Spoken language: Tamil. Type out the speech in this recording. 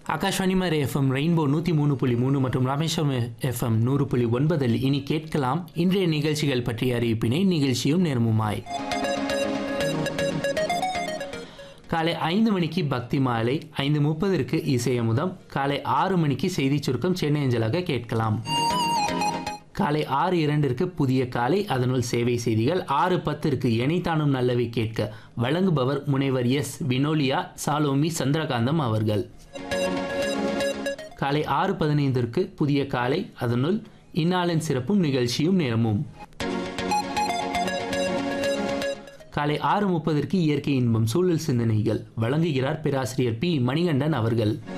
ஆகாஷ்வாணி மறை எஃப்எம் ரெயின்போ நூற்றி மூணு புள்ளி மூணு மற்றும் ராமேஸ்வரம் எஃப்எம் நூறு புள்ளி ஒன்பதில் இனி கேட்கலாம் இன்றைய நிகழ்ச்சிகள் பற்றிய அறிவிப்பினை நிகழ்ச்சியும் நேர்முமாய் காலை ஐந்து மணிக்கு பக்தி மாலை ஐந்து முப்பதற்கு இசையமுதம் காலை ஆறு மணிக்கு செய்திச் சுருக்கம் சென்னை அஞ்சலாக கேட்கலாம் காலை ஆறு இரண்டிற்கு புதிய காலை அதனுள் சேவை செய்திகள் ஆறு பத்திற்கு எனைத்தானும் நல்லவை கேட்க வழங்குபவர் முனைவர் எஸ் வினோலியா சாலோமி சந்திரகாந்தம் அவர்கள் காலை ஆறு பதினைந்திற்கு புதிய காலை அதனுள் இந்நாளின் சிறப்பும் நிகழ்ச்சியும் நேரமும் காலை ஆறு முப்பதற்கு இயற்கை இன்பம் சூழல் சிந்தனைகள் வழங்குகிறார் பேராசிரியர் பி மணிகண்டன் அவர்கள்